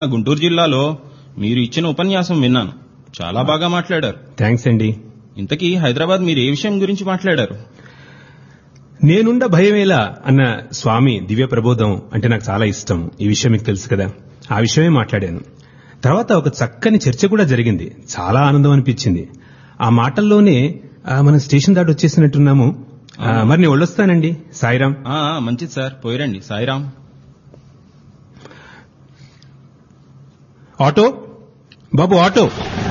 గుంటూరు జిల్లాలో మీరు ఇచ్చిన ఉపన్యాసం విన్నాను చాలా బాగా మాట్లాడారు థ్యాంక్స్ అండి ఇంతకీ హైదరాబాద్ మీరు ఏ విషయం గురించి మాట్లాడారు నేనుండ భయమేలా అన్న స్వామి దివ్య ప్రబోధం అంటే నాకు చాలా ఇష్టం ఈ విషయం మీకు తెలుసు కదా ఆ విషయమే మాట్లాడాను తర్వాత ఒక చక్కని చర్చ కూడా జరిగింది చాలా ఆనందం అనిపించింది ఆ మాటల్లోనే ఆ, మనం స్టేషన్ దాటి వచ్చేసినట్టున్నాము ఆ, మరి నేను వెళ్ళొస్తానండి సాయిరాం ఆ, ఆ, మంచిది సార్ పోయిరండి సాయిరాం ఆటో బాబు ఆటో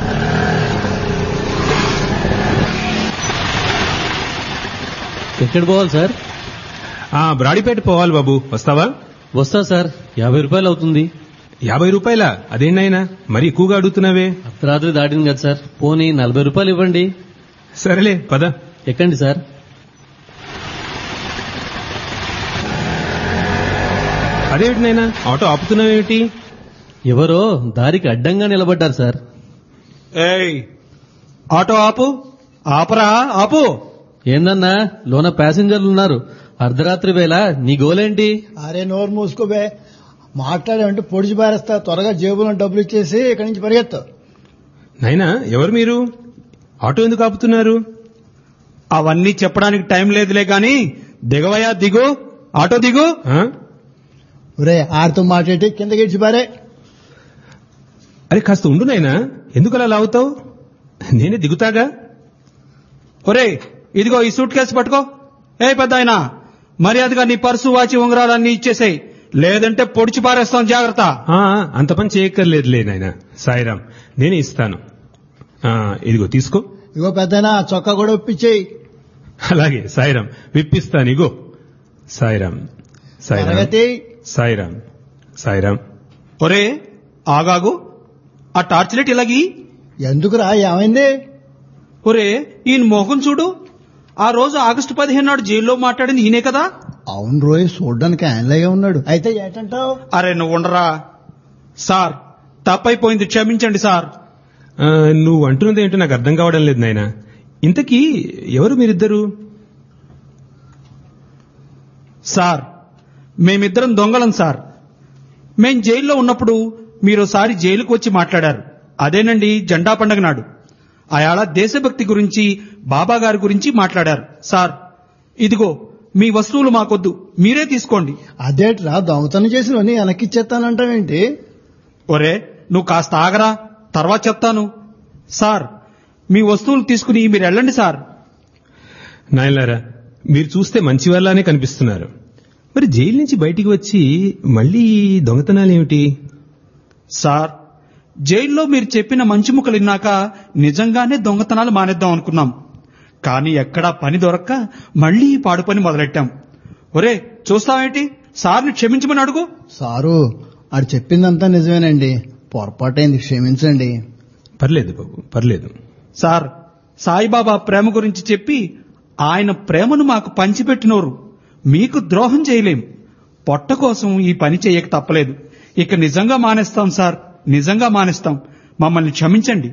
ఎక్కడ పోవాలి సార్ ఆ బ్రాడీపేట పోవాలి బాబు వస్తావా వస్తా సార్ యాభై రూపాయలు అవుతుంది యాభై రూపాయల అదేంటైనా మరి ఎక్కువగా అడుగుతున్నావే అర్ధరాత్రి దాటింది కదా సార్ పోనీ నలభై రూపాయలు ఇవ్వండి సరేలే పద ఎక్కండి సార్ అదేమిటి నాయనా ఆటో ఆపుతున్నావేమిటి ఎవరో దారికి అడ్డంగా నిలబడ్డారు సార్ ఏయ్ ఆటో ఆపు ఆపరా ఆపు ఏందన్నా లోన ప్యాసింజర్లు ఉన్నారు అర్ధరాత్రి వేళ నీ గోలేంటి అరే నోరు మూసుకోబే మాట్లాడామంటే పొడిచి పారేస్తా త్వరగా జేబులో డబ్బులు ఇచ్చేసి ఇక్కడి నుంచి పరిగెత్తావు నాయనా ఎవరు మీరు ఆటో ఎందుకు ఆపుతున్నారు అవన్నీ చెప్పడానికి టైం లేదులే గాని దిగవయ్యా దిగు ఆటో దిగు ఆ? ఒరే ఆడితో మాట్లాడి కింద గడిచి పారే అరే కాస్త ఉండు నాయనా ఎందుకు అలా లాగుతావు నేనే దిగుతాగా ఒరే ఇదిగో ఈ సూట్ కేసు పట్టుకో ఏ పెద్ద ఆయన మర్యాదగా నీ పర్సు వాచి ఉంగరాలన్నీ ఇచ్చేసేయ్ లేదంటే పొడిచి పారేస్తాం జాగ్రత్త ఆ, అంత పని చేయక్కర్లేదులే నాయనా సాయిరాం నేనే ఇస్తాను ఆ, ఇదిగో తీసుకో ఇగో పెద్దనా చొక్కా కూడా ఒప్పించేయి అలాగే సాయిరాం విప్పిస్తాను ఇగో సాయిరాం సాయిరాం తరగతి సాయిరాం సాయిరాం ఒరే ఆగాగు ఆ టార్చ్ లైట్ ఇలాగి ఎందుకురా ఏమైంది ఒరే ఈయన మోహం చూడు ఆ రోజు ఆగస్టు పదిహేను నాడు జైల్లో మాట్లాడింది ఈయనే కదా అవును రోయ్ చూడ్డానికి ఆయనలాగే ఉన్నాడు అయితే ఏటంటావు అరే నువ్వు ఉండరా సార్ తప్పైపోయింది క్షమించండి సార్ ఆ, నువ్వు అంటున్నది ఏంటో నాకు అర్థం కావడం లేదు నాయనా ఇంతకీ ఎవరు మీరిద్దరు సార్ మేమిద్దరం దొంగలం సార్ మేం జైల్లో ఉన్నప్పుడు మీరోసారి జైలుకు వచ్చి మాట్లాడారు అదేనండి జెండా పండగ నాడు అయాళ దేశభక్తి గురించి బాబా గారి గురించి మాట్లాడారు సార్ ఇదిగో మీ వస్తువులు మాకొద్దు మీరే తీసుకోండి అదేట్రా దొంగతనం చేసిన వెనక్కిచ్చేస్తానంటావేంటి ఒరే నువ్వు కాస్త ఆగరా తర్వాత చెప్తాను సార్ మీ వస్తువులు తీసుకుని మీరు వెళ్ళండి సార్ నాయలారా మీరు చూస్తే మంచి వాళ్ళనే కనిపిస్తున్నారు మరి జైలు నుంచి బయటికి వచ్చి మళ్ళీ దొంగతనాలేమిటి సార్ జైల్లో మీరు చెప్పిన మంచి ముక్కలు విన్నాక నిజంగానే దొంగతనాలు మానేద్దాం అనుకున్నాం కానీ ఎక్కడా పని దొరక్క మళ్ళీ ఈ పాడు పని మొదలెట్టాం ఒరే చూస్తావేంటి సార్ని క్షమించమని అడుగు సారు ఆడు చెప్పిందంతా నిజమేనండి పొరపాటైంది క్షమించండి పర్లేదు బాబు పర్లేదు సార్ సాయిబాబా ప్రేమ గురించి చెప్పి ఆయన ప్రేమను మాకు పంచిపెట్టినోరు మీకు ద్రోహం చేయలేం పొట్ట కోసం ఈ పని చేయక తప్పలేదు ఇక నిజంగా మానేస్తాం సార్ నిజంగా మానేస్తాం మమ్మల్ని క్షమించండి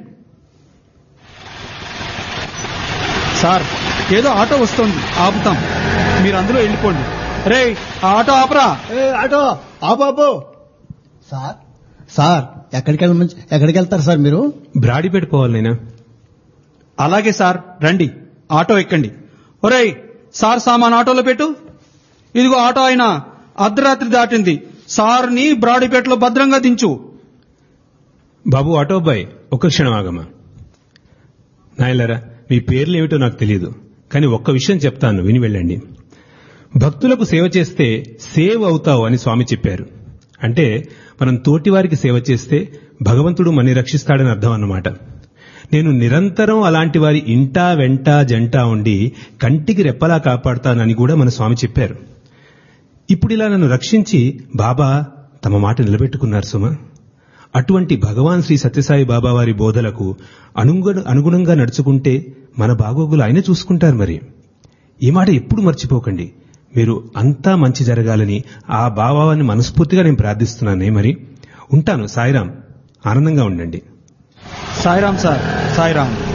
సార్ ఏదో ఆటో వస్తోంది ఆపుతాం మీరు అందులో వెళ్ళిపోండి రే ఆ ఆటో ఆపరా ఏ ఆటో ఆపాపు సార్ సార్ ఎక్కడికి వెళ్ళ ఎక్కడికి వెళ్తారు సార్ మీరు బ్రాడీపేట పోవాలి నాయనా అలాగే సార్ రండి ఆటో ఎక్కండి ఒరేయ్ సార్ సామాన్ ఆటోలో పెట్టు ఇదిగో ఆటో అయినా అర్ధరాత్రి దాటింది సార్ని బ్రాడీపేటలో భద్రంగా దించు బాబు ఆటో అబ్బాయి ఒక్క క్షణం ఆగమ్మా నాయలరా మీ పేర్లు ఏమిటో నాకు తెలియదు కానీ ఒక్క విషయం చెప్తాను విని వెళ్ళండి భక్తులకు సేవ చేస్తే సేవ్ అవుతావు అని స్వామి చెప్పారు అంటే మనం తోటివారికి సేవ చేస్తే భగవంతుడు మన్ని రక్షిస్తాడని అర్థం అన్నమాట నేను నిరంతరం అలాంటి వారి ఇంటా వెంట జంట ఉండి కంటికి రెప్పలా కాపాడుతానని కూడా మన స్వామి చెప్పారు ఇప్పుడు ఇలా నన్ను రక్షించి బాబా తమ మాట నిలబెట్టుకున్నారు సుమా అటువంటి భగవాన్ శ్రీ సత్యసాయి బాబా వారి బోధలకు అనుగుణ అనుగుణంగా నడుచుకుంటే మన బాగోగులు ఆయన చూసుకుంటారు మరి ఈ మాట ఎప్పుడు మర్చిపోకండి మీరు అంతా మంచి జరగాలని ఆ బాబావాన్ని మనస్ఫూర్తిగా నేను ప్రార్థిస్తున్నానే మరి ఉంటాను సాయిరాం ఆనందంగా ఉండండి సాయిరాం సార్ సాయిరాం